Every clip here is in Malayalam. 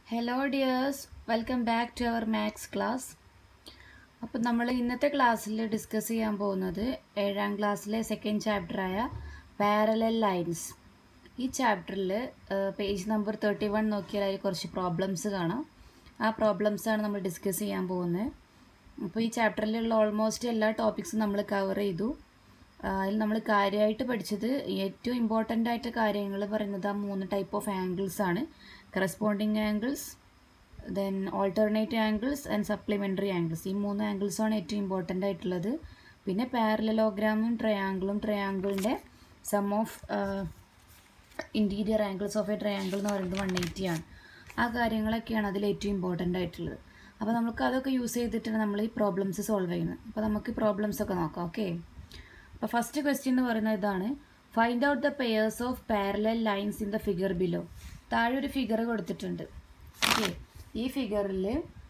hello dears welcome back to our maths class അപ്പോൾ നമ്മൾ ഇന്നത്തെ ക്ലാസ്സിൽ ഡിസ്കസ് ചെയ്യാൻ പോകുന്നത് ഏഴാം ക്ലാസ്സിലെ സെക്കൻഡ് ചാപ്റ്ററായ പാരലൽ ലൈൻസ് ഈ ചാപ്റ്ററിൽ പേജ് നമ്പർ തേർട്ടി വൺ നോക്കിയാൽ അതിൽ കുറച്ച് പ്രോബ്ലംസ് കാണാം ആ പ്രോബ്ലംസാണ് നമ്മൾ ഡിസ്കസ് ചെയ്യാൻ പോകുന്നത് അപ്പോൾ ഈ ചാപ്റ്ററിലുള്ള ഓൾമോസ്റ്റ് എല്ലാ ടോപ്പിക്സും നമ്മൾ കവർ ചെയ്തു അതിൽ നമ്മൾ കാര്യമായിട്ട് പഠിച്ചത് ഏറ്റവും ഇമ്പോർട്ടൻ്റ് ആയിട്ട് കാര്യങ്ങൾ പറയുന്നത് ആ മൂന്ന് ടൈപ്പ് ഓഫ് ആംഗിൾസ് ആണ് corresponding angles then alternate angles and supplementary angles ഈ മൂന്ന് ആംഗിൾസാണ് ഏറ്റവും ഇമ്പോർട്ടൻ്റ് ആയിട്ടുള്ളത് പിന്നെ പാരലലോഗ്രാമും ട്രയാങ്കിളും ട്രയാങ്കിളിൻ്റെ sum of interior angles of a triangle എന്ന് പറയുന്നത് വൺ എയ്റ്റി ആണ് ആ കാര്യങ്ങളൊക്കെയാണ് അതിൽ ഏറ്റവും ഇമ്പോർട്ടൻ്റ് ആയിട്ടുള്ളത് അപ്പോൾ നമുക്ക് അതൊക്കെ യൂസ് ചെയ്തിട്ടാണ് നമ്മൾ ഈ പ്രോബ്ലംസ് സോൾവ് ചെയ്യുന്നത് അപ്പോൾ നമുക്ക് പ്രോബ്ലംസ് ഒക്കെ നോക്കാം ഓക്കെ അപ്പോൾ ഫസ്റ്റ് ക്വസ്റ്റ്യൻ എന്ന് പറയുന്നത് ഇതാണ് find out the pairs of parallel lines in the figure below താഴെ ഒരു ഫിഗർ കൊടുത്തിട്ടുണ്ട് ഓക്കെ ഈ ഫിഗറിൽ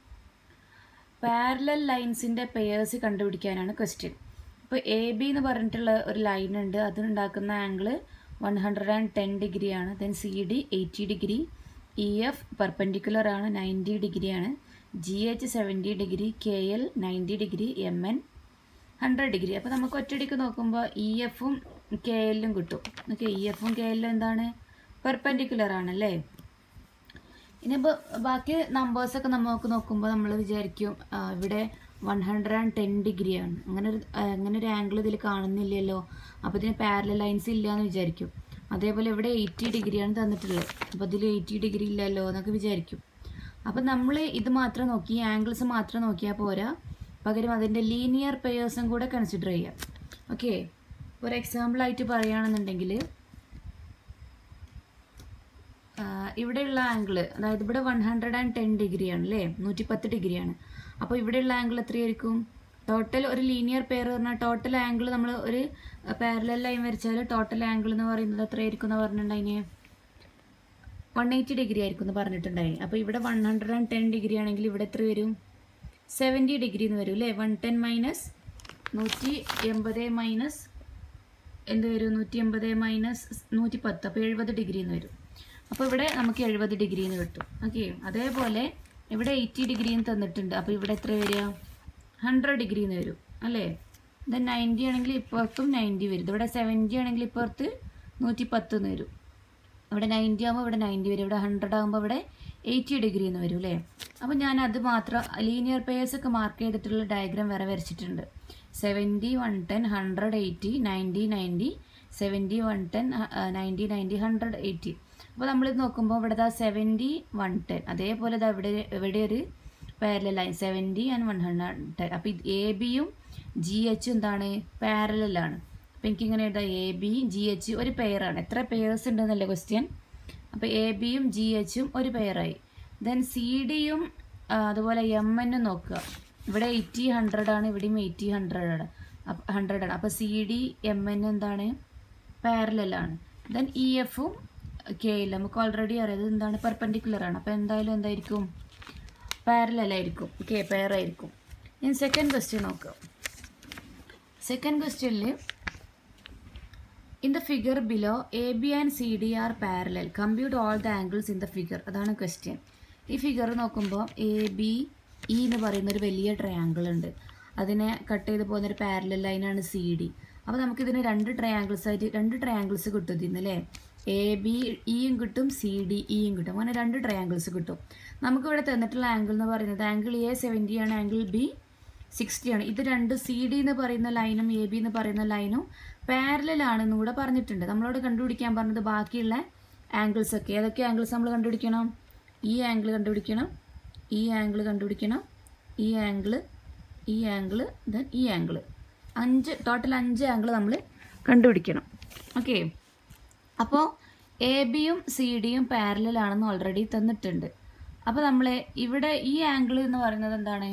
പാരലൽ ലൈൻസിൻ്റെ പെയേഴ്സ് കണ്ടുപിടിക്കാനാണ് ക്വസ്റ്റ്യൻ ഇപ്പോൾ എ ബി എന്ന് പറഞ്ഞിട്ടുള്ള ഒരു ലൈൻ ഉണ്ട് അതിനുണ്ടാക്കുന്ന angle one hundred and ten ഡിഗ്രിയാണ് then C D eighty degree E F perpendicular ആണ് നയൻറ്റി ഡിഗ്രിയാണ് G H seventy degree K L ninety degree M N hundred degree അപ്പോൾ നമുക്ക് ഒറ്റയടിക്ക് നോക്കുമ്പോൾ ഇ എഫും കെ എല്ലും കിട്ടും ഓക്കെ ഇ എഫും കെ എല്ലും എന്താണ് പെർപെൻഡിക്കുലർ ആണല്ലേ ഇനിയിപ്പോൾ ബാക്കി നമ്പേഴ്സൊക്കെ നമുക്ക് നോക്കുമ്പോൾ നമ്മൾ വിചാരിക്കും ആ, ഇവിടെ വൺ ഹൺഡ്രഡ് ആൻഡ് ടെൻ ഡിഗ്രിയാണ് അങ്ങനെ ഒരു ആ, അങ്ങനെ ഒരു ആംഗിൾ ഇതിൽ കാണുന്നില്ലല്ലോ അപ്പോൾ ഇതിന് പാരലൽ ലൈൻസ് ഇല്ല എന്ന് വിചാരിക്കും അതേപോലെ ഇവിടെ എയ്റ്റി ഡിഗ്രിയാണ് തന്നിട്ടുള്ളത് അപ്പോൾ ഇതിൽ എയ്റ്റി ഡിഗ്രി ഇല്ലല്ലോ എന്നൊക്കെ വിചാരിക്കും അപ്പോൾ നമ്മൾ ഇത് മാത്രം നോക്കി ഈ ആംഗിൾസ് മാത്രം നോക്കിയാൽ പോരാ പകരം അതിൻ്റെ ലീനിയർ പെയേഴ്സും കൂടെ കൺസിഡർ ചെയ്യാം ഓക്കെ ഒരു എക്സാമ്പിളായിട്ട് പറയുകയാണെന്നുണ്ടെങ്കിൽ ഇവിടെയുള്ള ആംഗിൾ അതായത് ഇവിടെ വൺ ഹൺഡ്രഡ് ആൻഡ് ടെൻ ഡിഗ്രിയാണ് അല്ലേ നൂറ്റി പത്ത് ഡിഗ്രിയാണ് അപ്പോൾ ഇവിടെയുള്ള ആംഗിൾ എത്രയായിരിക്കും ടോട്ടൽ ഒരു ലീനിയർ പെയർ പറഞ്ഞാൽ ടോട്ടൽ ആംഗിൾ നമ്മൾ ഒരു പാരലൽ ലൈൻ വരച്ചാൽ ടോട്ടൽ ആംഗിൾ എന്ന് പറയുന്നത് എത്രയായിരിക്കും എന്ന് പറഞ്ഞിട്ടുണ്ടായിന് വൺ എയ്റ്റി ഡിഗ്രി ആയിരിക്കും എന്ന് പറഞ്ഞിട്ടുണ്ടായി അപ്പോൾ ഇവിടെ one hundred and ten degree ആണെങ്കിൽ ഇവിടെ എത്ര വരും സെവൻറ്റി ഡിഗ്രി എന്ന് വരും അല്ലേ വൺ ടെൻ മൈനസ് നൂറ്റി എൺപത് മൈനസ് എന്ത് വരും നൂറ്റി എൺപത് മൈനസ് നൂറ്റി പത്ത് അപ്പോൾ എഴുപത് ഡിഗ്രി എന്ന് വരും അപ്പോൾ ഇവിടെ നമുക്ക് എഴുപത് ഡിഗ്രി എന്ന് കിട്ടും ഓക്കെ അതേപോലെ ഇവിടെ എയ്റ്റി ഡിഗ്രി എന്ന് തന്നിട്ടുണ്ട് അപ്പോൾ ഇവിടെ എത്ര വരിക ഹൺഡ്രഡ് ഡിഗ്രി എന്ന് വരും അല്ലേ ദെൻ നയൻറ്റി ആണെങ്കിൽ ഇപ്പുറത്തും നയൻറ്റി വരും ഇവിടെ സെവൻറ്റി ആണെങ്കിൽ ഇപ്പുറത്ത് നൂറ്റി പത്ത് എന്ന് വരും ഇവിടെ നയൻറ്റി ആകുമ്പോൾ ഇവിടെ നയൻറ്റി വരും ഇവിടെ ഹൺഡ്രഡ് ആകുമ്പോൾ ഇവിടെ എയ്റ്റി ഡിഗ്രി എന്ന് വരും അല്ലേ അപ്പോൾ ഞാൻ അത് മാത്രം ലീനിയർ പേഴ്സ് ഒക്കെ മാർക്ക് ചെയ്തിട്ടുള്ള ഡയഗ്രാം വരെ വരച്ചിട്ടുണ്ട് seventy one ten hundred eighty ninety ninety seventy one ten ninety ninety hundred eighty അപ്പോൾ നമ്മളിത് നോക്കുമ്പോൾ ഇവിടെ ദാ സെവൻറ്റി വൺ ടെൻ അതേപോലെ ദാ ഇവിടെ ഇവിടെ ഒരു parallel line seventy and one hundred ten അപ്പോൾ ഇത് എ ബിയും ജി എച്ചും എന്താണ് പാരലലാണ് അപ്പോൾ എനിക്കിങ്ങനെ എഴുതാം എ ബി ജി എച്ച് ഒരു പെയറാണ് എത്ര പെയേഴ്സ് ഉണ്ടെന്നല്ലേ ക്വസ്റ്റ്യൻ അപ്പോൾ എ ബിയും ജി എച്ചും ഒരു പെയറായി ദെൻ സി ഡിയും അതുപോലെ എം എന്നും നോക്കുക ഇവിടെ എയ്റ്റി ഹൺഡ്രഡ് ആണ് ഇവിടെയും എയ്റ്റി ഹൺഡ്രഡ് ആണ് ഹൺഡ്രഡ് ആണ് അപ്പോൾ സി ഡി എം എൻ എന്താണ് പാരലലാണ് ദെൻ ഇ എഫും കെ എൽ നമുക്ക് ഓൾറെഡി അറിയാം ഇത് എന്താണ് പെർപെൻഡിക്കുലർ ആണ് അപ്പോൾ എന്തായാലും എന്തായിരിക്കും പാരലൽ ആയിരിക്കും കെ പെയർ ആയിരിക്കും ഇനി സെക്കൻഡ് ക്വസ്റ്റ്യൻ നോക്കുക സെക്കൻഡ് ക്വസ്റ്റ്യനിൽ in the figure below A B and C D are parallel compute all the angles in the figure അതാണ് ക്വസ്റ്റ്യൻ ഈ ഫിഗർ നോക്കുമ്പോൾ എ ബി ഇ എന്ന് പറയുന്ന ഒരു വലിയ ട്രയാങ്കിൾ ഉണ്ട് അതിനെ കട്ട് ചെയ്ത് പോകുന്ന ഒരു പാരലൽ ലൈനാണ് സി ഡി അപ്പോൾ നമുക്കിതിന് രണ്ട് ട്രയാങ്കിൾസ് ആയിട്ട് രണ്ട് ട്രയാങ്കിൾസ് കിട്ടും ഇതിന് അല്ലേ എ ബി ഇയും കിട്ടും സി ഡി ഇയും കിട്ടും അങ്ങനെ രണ്ട് ട്രയാങ്കിൾസ് കിട്ടും നമുക്കിവിടെ തന്നിട്ടുള്ള ആംഗിൾ എന്ന് പറയുന്നത് ആംഗിൾ എ സെവൻറ്റി ആണ് ആംഗിൾ ബി സിക്സ്റ്റി ആണ് ഇത് രണ്ട് സി ഡി എന്ന് പറയുന്ന ലൈനും എ ബി എന്ന് പറയുന്ന ലൈനും പാരലൽ ആണെന്ന് കൂടെ പറഞ്ഞിട്ടുണ്ട് നമ്മളോട് കണ്ടുപിടിക്കാൻ പറഞ്ഞത് ബാക്കിയുള്ള ആംഗിൾസ് ഒക്കെ ഏതൊക്കെ ആംഗിൾസ് നമ്മൾ കണ്ടുപിടിക്കണം ഈ ആംഗിൾ കണ്ടുപിടിക്കണം ഈ ആംഗിൾ കണ്ടുപിടിക്കണം ഈ ആംഗിൾ ഈ ആംഗിൾ ദെൻ ഈ ആംഗിൾ അഞ്ച് ടോട്ടൽ അഞ്ച് ആംഗിൾ നമ്മൾ കണ്ടുപിടിക്കണം ഓക്കെ അപ്പോൾ എ ബിയും സി ഡിയും പാരലലാണെന്ന് ഓൾറെഡി തന്നിട്ടുണ്ട് അപ്പോൾ നമ്മൾ ഇവിടെ ഈ ആംഗിൾ എന്ന് പറയുന്നത് എന്താണ്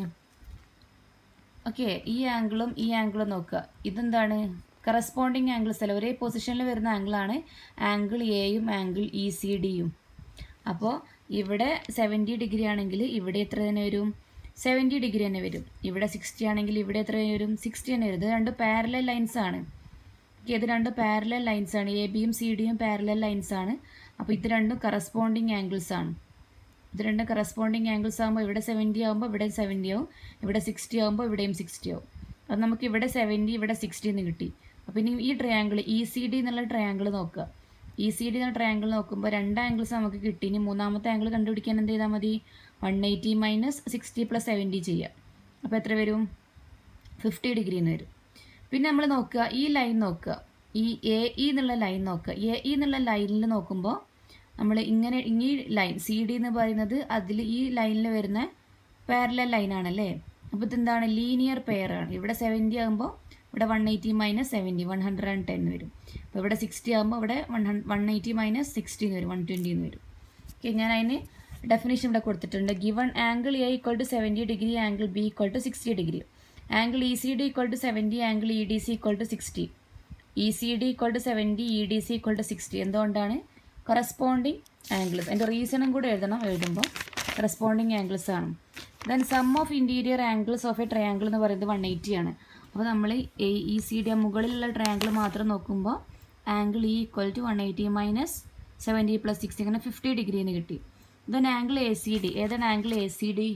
ഓക്കെ ഈ ആംഗിളും ഈ ആംഗിളും നോക്കുക ഇതെന്താണ് കറസ്പോണ്ടിങ് ആംഗിൾസ് അല്ല ഒരേ പൊസിഷനിൽ വരുന്ന ആംഗിളാണ് ആംഗിൾ എയും ആംഗിൾ ഇ സി ഡിയും അപ്പോൾ ഇവിടെ സെവൻറ്റി ഡിഗ്രി ആണെങ്കിൽ ഇവിടെ എത്ര തന്നെ വരും സെവൻറ്റി ഡിഗ്രി തന്നെ വരും ഇവിടെ സിക്സ്റ്റി ആണെങ്കിൽ ഇവിടെ എത്ര വരും സിക്സ്റ്റി തന്നെ വരും ഇത് രണ്ട് പാരലൽ ലൈൻസ് ആണ് ഓക്കെ ഇത് രണ്ട് പാരലൽ ലൈൻസ് ആണ് എ ബിയും സി ഡിയും പാരലൽ ലൈൻസ് ആണ് അപ്പോൾ ഇത് രണ്ടും കറസ്പോണ്ടിങ് ആംഗിൾസ് ആണ് ഇത് രണ്ട് കറസ്പോണ്ടിങ് ആംഗിൾസ് ആകുമ്പോൾ ഇവിടെ സെവൻറ്റി ആകുമ്പോൾ ഇവിടെ സെവൻറ്റി ആവും ഇവിടെ സിക്സ്റ്റി ആകുമ്പോൾ ഇവിടെയും സിക്സ്റ്റി ആവും അത് നമുക്ക് ഇവിടെ സെവൻറ്റി ഇവിടെ സിക്സ്റ്റി എന്ന് കിട്ടി അപ്പോൾ ഇനി ഈ ട്രയാങ്കിൾ ഇ സി ഡി എന്നുള്ള ട്രയാങ്കിൾ നോക്കുക ഇ സി ഡി എന്ന ട്രയാങ്കിൾ നോക്കുമ്പോൾ രണ്ട് ആംഗിൾസ് നമുക്ക് കിട്ടി ഇനി മൂന്നാമത്തെ ആംഗിൾ കണ്ടുപിടിക്കാൻ എന്ത് ചെയ്താൽ മതി one eighty minus sixty plus seventy ചെയ്യുക അപ്പോൾ എത്ര വരും ഫിഫ്റ്റി ഡിഗ്രി എന്ന് വരും പിന്നെ നമ്മൾ നോക്കുക ഈ ലൈൻ നോക്കുക ഈ എ ഇ എന്നുള്ള ലൈൻ നോക്കുക എ ഇ എന്നുള്ള ലൈനിൽ നോക്കുമ്പോൾ നമ്മൾ ഇങ്ങനെ ഈ ലൈൻ സി ഡി എന്ന് പറയുന്നത് അതിൽ ഈ ലൈനിൽ വരുന്ന പാരലൽ ലൈനാണല്ലേ അപ്പോൾ ഇതെന്താണ് ലീനിയർ പെയർ ആണ് ഇവിടെ സെവൻറ്റി ആകുമ്പോൾ ഇവിടെ one eighty minus seventy one hundred and ten വരും അപ്പോൾ ഇവിടെ സിക്സ്റ്റി ആകുമ്പോൾ ഇവിടെ വൺ ഹൺ വൺ എയ്റ്റി മൈനസ് സിക്സ്റ്റി എന്ന് വരും വൺ ട്വൻറ്റി എന്ന് വരും ഓക്കെ ഞാൻ അതിന് ഡെഫിനേഷൻ ഇവിടെ കൊടുത്തിട്ടുണ്ട് given angle A equal to seventy degree angle B equal to sixty degree angle E C D equal to seventy angle E D C equal to sixty E C D equal to seventy E D C equal to sixty എന്തുകൊണ്ടാണ് കറസ്പോണ്ടിങ് ആംഗിൾസ് അതിൻ്റെ റീസണും കൂടെ എഴുതണം എഴുതുമ്പോൾ കറസ്പോണ്ടിങ് ആംഗിൾസ് ആണ് then sum of interior angles of a triangle എന്ന് പറയുന്നത് വൺ എയ്റ്റി ആണ് അപ്പോൾ നമ്മൾ എ ഇ സി ഡി മുകളിലുള്ള ട്രയാങ്കിൾ മാത്രം നോക്കുമ്പോൾ angle E equal to one eighty minus seventy plus sixty അങ്ങനെ ഫിഫ്റ്റി ഡിഗ്രീന്ന് കിട്ടി then angle A C D ഏതാണ് angle A C D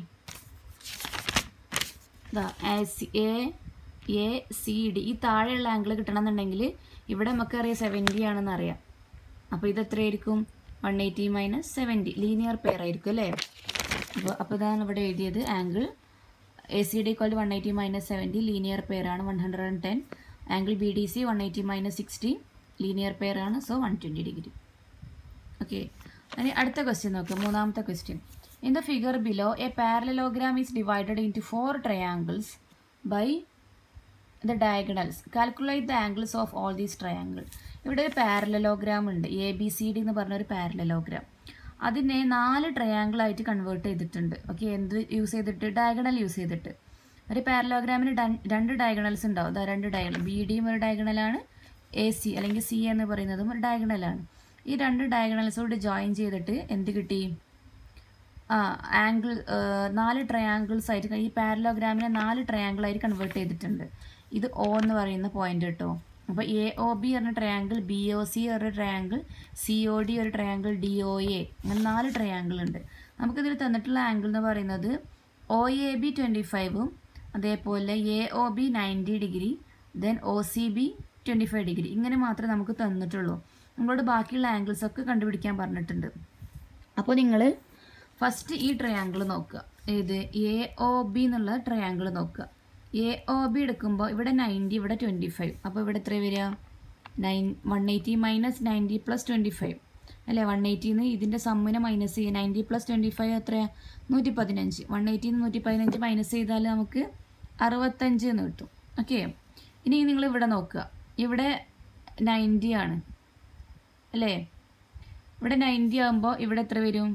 A A C D ഈ താഴെയുള്ള ആംഗിൾ കിട്ടണമെന്നുണ്ടെങ്കിൽ ഇവിടെ നമുക്കറിയാം സെവൻറ്റി ആണെന്ന് അറിയാം അപ്പോൾ ഇത് എത്രയായിരിക്കും one eighty minus seventy linear pair ആയിരിക്കും അല്ലേ അപ്പോൾ അപ്പോൾ ഇതാണ് ഇവിടെ എഴുതിയത് angle A C D equal one eighty minus seventy linear pair ആണ് one hundred and ten angle B D C one eighty minus sixty linear pair ആണ് so one twenty degree okay ഇനി അടുത്ത ക്വസ്റ്റ്യൻ നോക്കാം മൂന്നാമത്തെ question in the figure below a parallelogram is divided into four triangles by the diagonals calculate the angles of all these triangle ഇവിടെ ഒരു പാരലലോഗ്രാം ഉണ്ട് എ ബി സി ഡി എന്ന് പറഞ്ഞ ഒരു പാരലലോഗ്രാം അതിനെ നാല് ട്രയാങ്കിൾ ആയിട്ട് കൺവേർട്ട് ചെയ്തിട്ടുണ്ട് ഓക്കെ എന്ത് യൂസ് ചെയ്തിട്ട് ഡയഗണൽ യൂസ് ചെയ്തിട്ട് ഒരു പാരലോഗ്രാമിന് രണ്ട് ഡയഗണൽസ് ഉണ്ടാവും അതാ രണ്ട് ഡയഗണൽ ബി ഡിയും ഒരു ഡയഗണലാണ് എ സി അല്ലെങ്കിൽ സി എന്ന് പറയുന്നതും ഒരു ഡയഗണലാണ് ഈ രണ്ട് ഡയഗണൽസോട് ജോയിൻ ചെയ്തിട്ട് എന്ത് കിട്ടി ആ ആംഗിൾ നാല് ട്രയാങ്കിൾസ് ആയിട്ട് ഈ പാരലോഗ്രാമിനെ നാല് ട്രയാങ്കിൾ ആയിട്ട് കൺവേർട്ട് ചെയ്തിട്ടുണ്ട് ഇത് ഒ എന്ന് പറയുന്ന പോയിന്റ് കേട്ടോ അപ്പോൾ എ ഒ ബി പറഞ്ഞ ട്രയാങ്കിൾ ബി ഒ സി ഒരു ട്രയാങ്കിൾ സി ഒ ഡി ഒരു ട്രയാങ്കിൾ ഡി ഒ എ അങ്ങനെ നാല് ട്രയാങ്കിൾ ഉണ്ട് നമുക്കിതിൽ തന്നിട്ടുള്ള ആംഗിൾ എന്ന് പറയുന്നത് ഒ എ ബി ട്വൻറ്റി ഫൈവും അതേപോലെ A O B ninety degree then O C B twenty five degree ഇങ്ങനെ മാത്രമേ നമുക്ക് തന്നിട്ടുള്ളൂ നമ്മളോട് ബാക്കിയുള്ള ആംഗിൾസ് ഒക്കെ കണ്ടുപിടിക്കാൻ പറഞ്ഞിട്ടുണ്ട് അപ്പോൾ നിങ്ങൾ ഫസ്റ്റ് ഈ ട്രയാങ്കിൾ നോക്കുക ഏത് എ ഒ ബി എന്നുള്ള ട്രയാങ്കിൾ നോക്കുക എ ഒ ബി എടുക്കുമ്പോൾ ഇവിടെ നയൻറ്റി ഇവിടെ ട്വൻറ്റി ഫൈവ് അപ്പോൾ ഇവിടെ എത്ര വരിക nine one eighty minus ninety plus twenty five അല്ലേ വൺ എയ്റ്റിന്ന് ഇതിൻ്റെ സമ്മിനെ മൈനസ് ചെയ്യുക നയൻറ്റി പ്ലസ് ട്വൻറ്റി ഫൈവ് എത്രയാണ് നൂറ്റി പതിനഞ്ച് വൺ എയ്റ്റിന്ന് നൂറ്റി പതിനഞ്ച് മൈനസ് ചെയ്താൽ നമുക്ക് അറുപത്തഞ്ച് എന്ന് കിട്ടും ഓക്കെ ഇനി നിങ്ങൾ ഇവിടെ നോക്കുക ഇവിടെ നയൻറ്റി ആണ് അല്ലേ ഇവിടെ നയൻറ്റി ആകുമ്പോൾ ഇവിടെ എത്ര വരും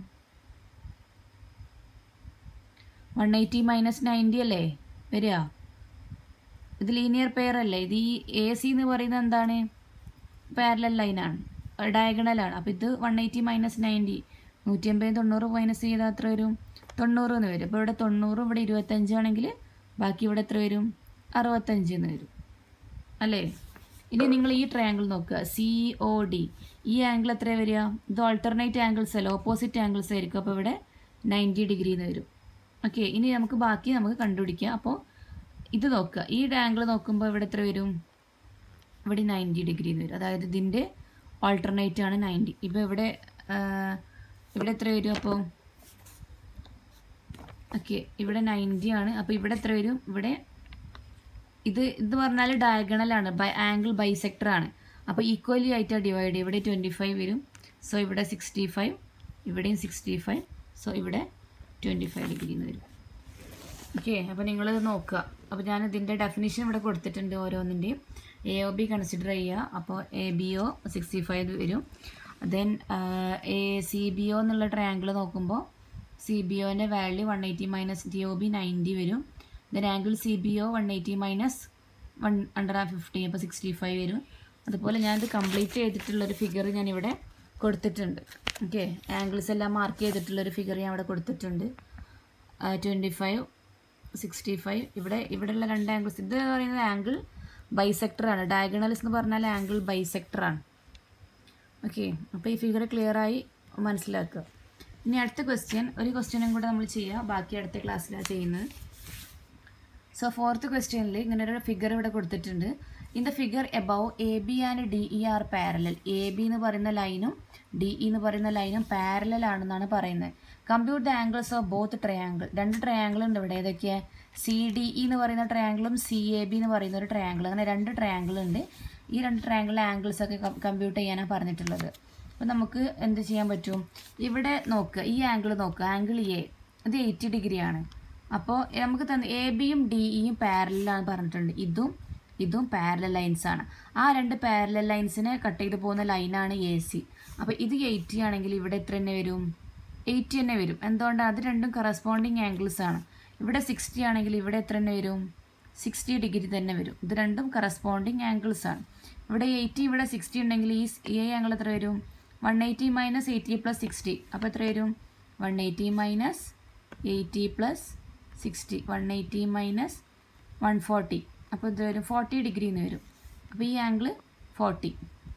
വൺ എയ്റ്റി മൈനസ് നയൻറ്റി അല്ലേ വരിക ഇത് ലീനിയർ പെയർ അല്ലേ ഇത് ഈ എ സി എന്ന് പറയുന്നത് എന്താണ് പാരലൽ ലൈനാണ് ഡയഗണലാണ് അപ്പോൾ ഇത് വൺ എയ്റ്റി മൈനസ് നയൻറ്റി നൂറ്റി അമ്പത് തൊണ്ണൂറ് മൈനസ് ചെയ്താൽ എത്ര വരും തൊണ്ണൂറ് എന്ന് വരും അപ്പോൾ ഇവിടെ തൊണ്ണൂറും ഇവിടെ ഇരുപത്തഞ്ചാണെങ്കിൽ ബാക്കി ഇവിടെ എത്ര വരും അറുപത്തഞ്ച് എന്ന് വരും അല്ലേ ഇനി നിങ്ങൾ ഈ ട്രയാങ്കിൾ നോക്കുക സി ഒ ഡി ഈ ആംഗിൾ എത്ര വരിക ഇത് ഓൾട്ടർനേറ്റ് ആംഗിൾസ് അല്ല ഓപ്പോസിറ്റ് ആംഗിൾസ് ആയിരിക്കും അപ്പോൾ ഇവിടെ നയൻറ്റി ഡിഗ്രി എന്ന് വരും ഓക്കെ ഇനി നമുക്ക് ബാക്കി നമുക്ക് കണ്ടുപിടിക്കാം അപ്പോൾ ഇത് നോക്കുക ഈ ആംഗിൾ നോക്കുമ്പോൾ ഇവിടെ എത്ര വരും ഇവിടെ നയൻറ്റി ഡിഗ്രി എന്ന് വരും അതായത് ഇതിൻ്റെ ഓൾട്ടർനേറ്റ് ആണ് നയൻറ്റി ഇപ്പോൾ ഇവിടെ ഇവിടെ എത്ര വരും അപ്പോൾ ഓക്കെ ഇവിടെ നയൻറ്റി ആണ് അപ്പോൾ ഇവിടെ എത്ര വരും ഇവിടെ ഇത് ഇത് പറഞ്ഞാൽ ഡയഗണലാണ് ബൈ ആംഗിൾ ബൈസെക്ടർ ആണ് അപ്പോൾ ഈക്വലി ആയിട്ടാണ് ഡിവൈഡ് ചെയ്യുക ഇവിടെ ട്വൻറ്റി ഫൈവ് വരും സോ ഇവിടെ സിക്സ്റ്റി ഫൈവ് ഇവിടെയും സിക്സ്റ്റി ഫൈവ് സോ ഇവിടെ ട്വൻറ്റി ഫൈവ് ഡിഗ്രി എന്ന് വരും ഓക്കെ അപ്പോൾ നിങ്ങൾ നോക്കുക അപ്പോൾ ഞാൻ ഇതിൻ്റെ ഡെഫിനിഷൻ ഇവിടെ കൊടുത്തിട്ടുണ്ട് ഓരോന്നിൻ്റെയും എ ഒ ബി കൺസിഡർ ചെയ്യുക അപ്പോൾ A B O sixty five വരും then A C B O എന്നുള്ള ട്രയാങ്കിൾ നോക്കുമ്പോൾ സി ബി ഒൻ്റെ value one eighty minus D O B ninety വരും then angle C B O one eighty minus one hundred and fifty അപ്പോൾ സിക്സ്റ്റി ഫൈവ് വരും അതുപോലെ ഞാനിത് കംപ്ലീറ്റ് ചെയ്തിട്ടുള്ളൊരു ഫിഗർ ഞാനിവിടെ കൊടുത്തിട്ടുണ്ട് ഓക്കെ ആംഗിൾസ് എല്ലാം മാർക്ക് ചെയ്തിട്ടുള്ളൊരു ഫിഗർ ഞാൻ ഇവിടെ കൊടുത്തിട്ടുണ്ട് ട്വൻറ്റി ഫൈവ് സിക്സ്റ്റി ഫൈവ് ഇവിടെ ഇവിടെയുള്ള രണ്ട് ആംഗിൾസ് ഇത് പറയുന്നത് ആംഗിൾ ബൈസെക്ടറാണ് ഡയഗണൽസ് എന്ന് പറഞ്ഞാൽ ആംഗിൾ ബൈസെക്ടറാണ് ഓക്കെ അപ്പോൾ ഈ ഫിഗർ ക്ലിയറായി മനസ്സിലാക്കുക ഇനി അടുത്ത ക്വസ്റ്റ്യൻ ഒരു ക്വസ്റ്റ്യനും കൂടെ നമ്മൾ ചെയ്യുക ബാക്കി അടുത്ത ക്ലാസ്സിലാണ് ചെയ്യുന്നത് സോ ഫോർത്ത് ക്വസ്റ്റ്യനിൽ ഇങ്ങനെ ഒരു ഫിഗർ ഇവിടെ കൊടുത്തിട്ടുണ്ട് in the figure above A B and D E are parallel A B എന്ന് പറയുന്ന ലൈനും ഡി ഇ എന്ന് പറയുന്ന ലൈനും പാരലൽ ആണെന്നാണ് പറയുന്നത് compute the angles of both triangle രണ്ട് ട്രയാങ്കിൾ ഉണ്ട് ഇവിടെ ഏതൊക്കെയാണ് സി ഡി ഇ എന്ന് പറയുന്ന ട്രയാങ്കിളും സി എ ബി എന്ന് പറയുന്ന ഒരു ട്രയാങ്കിൾ അങ്ങനെ രണ്ട് ട്രയാങ്കിൾ ഉണ്ട് ഈ രണ്ട് ട്രയാങ്കിളിലെ ആംഗിൾസ് ഒക്കെ കമ്പ്യൂട്ട് ചെയ്യാനാണ് പറഞ്ഞിട്ടുള്ളത് അപ്പോൾ നമുക്ക് എന്ത് ചെയ്യാൻ പറ്റും ഇവിടെ നോക്കുക ഈ ആംഗിൾ നോക്കുക ആംഗിൾ എ ഇത് എയ്റ്റി ഡിഗ്രിയാണ് അപ്പോൾ നമുക്ക് തന്നെ എ ബിയും ഡി ഇയും പാരലാണ് പറഞ്ഞിട്ടുണ്ട് ഇതും ഇതും പാരലൽ ലൈൻസ് ആണ് ആ രണ്ട് പാരലൽ ലൈൻസിനെ കട്ട് ചെയ്ത് പോകുന്ന ലൈനാണ് എ സി അപ്പോൾ ഇത് എയ്റ്റി ആണെങ്കിൽ ഇവിടെ എത്ര തന്നെ വരും എയ്റ്റി തന്നെ വരും എന്തുകൊണ്ടാണ് അത് രണ്ടും കറസ്പോണ്ടിങ് ആംഗിൾസ് ആണ് ഇവിടെ സിക്സ്റ്റി ആണെങ്കിൽ ഇവിടെ എത്ര തന്നെ വരും സിക്സ്റ്റി ഡിഗ്രി തന്നെ വരും ഇത് രണ്ടും കറസ്പോണ്ടിങ് ആംഗിൾസ് ആണ് ഇവിടെ എയ്റ്റി ഇവിടെ സിക്സ്റ്റി ഉണ്ടെങ്കിൽ ഈ ഈ ആംഗിൾ എത്ര വരും one eighty minus eighty plus sixty അപ്പോൾ എത്ര വരും one eighty minus eighty plus sixty one eighty minus one forty അപ്പോൾ ഇത് വരും ഫോർട്ടി ഡിഗ്രി എന്ന് വരും അപ്പോൾ ഈ ആംഗിൾ ഫോർട്ടി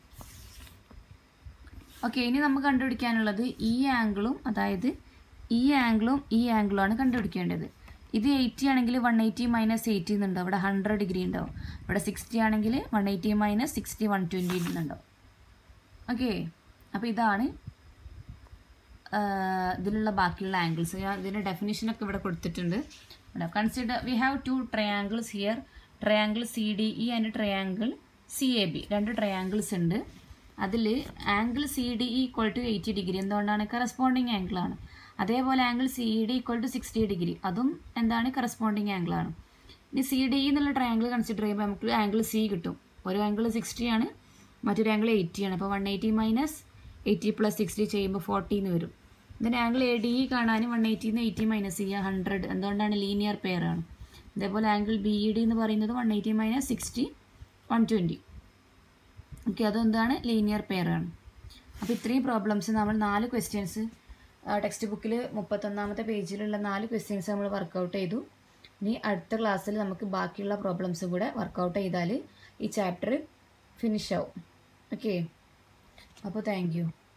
ഓക്കെ ഇനി നമുക്ക് കണ്ടുപിടിക്കാനുള്ളത് ഈ ആംഗിളും അതായത് ഈ ആംഗിളും ഈ ആംഗിളും ആണ് കണ്ടുപിടിക്കേണ്ടത് ഇത് എയ്റ്റി ആണെങ്കിൽ വൺ എയ്റ്റി മൈനസ് എയ്റ്റി എന്നുണ്ടാവും ഇവിടെ ഹൺഡ്രഡ് ഡിഗ്രി ഉണ്ടാവും ഇവിടെ സിക്സ്റ്റി ആണെങ്കിൽ one eighty minus sixty one twenty എന്നുണ്ടാവും ഓക്കെ അപ്പോൾ ഇതാണ് ഇതിലുള്ള ബാക്കിയുള്ള ആംഗിൾസ് ഞാൻ ഇതിൻ്റെ ഡെഫിനിഷനൊക്കെ ഇവിടെ കൊടുത്തിട്ടുണ്ട് consider we have two triangles here triangle C D E and triangle C A B രണ്ട് ട്രയാങ്കിൾസ് ഉണ്ട് അതിൽ angle C D E equal to eighty degree എന്തുകൊണ്ടാണ് കറസ്പോണ്ടിങ് ആംഗിളാണ് അതേപോലെ angle C D equal to sixty degree അതും എന്താണ് കറസ്പോണ്ടിങ് ആംഗിളാണ് ഇനി സി ഡി എന്നുള്ള ട്രയാങ്കിൾ കൺസിഡർ ചെയ്യുമ്പോൾ നമുക്ക് ആംഗിൾ സി കിട്ടും ഒരു ആംഗിൾ സിക്സ്റ്റി ആണ് മറ്റൊരു ആംഗിൾ എയ്റ്റി ആണ് അപ്പോൾ one eighty minus eighty plus sixty ചെയ്യുമ്പോൾ ഫോർട്ടീന്ന് വരും ഇതിന് ആംഗിൾ എ ഡി ഇ കാണാൻ വൺ എയ്റ്റിന്ന് എയ്റ്റി മൈനസ് ചെയ്യുക ഹൺഡ്രഡ് എന്തുകൊണ്ടാണ് ലീനിയർ പെയർ ആണ് അതേപോലെ ആംഗിൾ ബി ഇ ഡി എന്ന് പറയുന്നത് one eighty minus sixty one twenty okay അതെന്താണ് ലീനിയർ പെയർ ആണ് അപ്പോൾ ഇത്രയും പ്രോബ്ലംസ് നമ്മൾ നാല് ക്വസ്റ്റ്യൻസ് ടെക്സ്റ്റ് ബുക്കിൽ മുപ്പത്തൊന്നാമത്തെ പേജിലുള്ള നാല് ക്വസ്റ്റ്യൻസ് നമ്മൾ വർക്കൗട്ട് ചെയ്തു ഇനി അടുത്ത ക്ലാസ്സിൽ നമുക്ക് ബാക്കിയുള്ള പ്രോബ്ലംസ് കൂടെ വർക്കൗട്ട് ചെയ്താൽ ഈ ചാപ്റ്റർ ഫിനിഷ് ആവും ഓക്കെ അപ്പോൾ താങ്ക് യു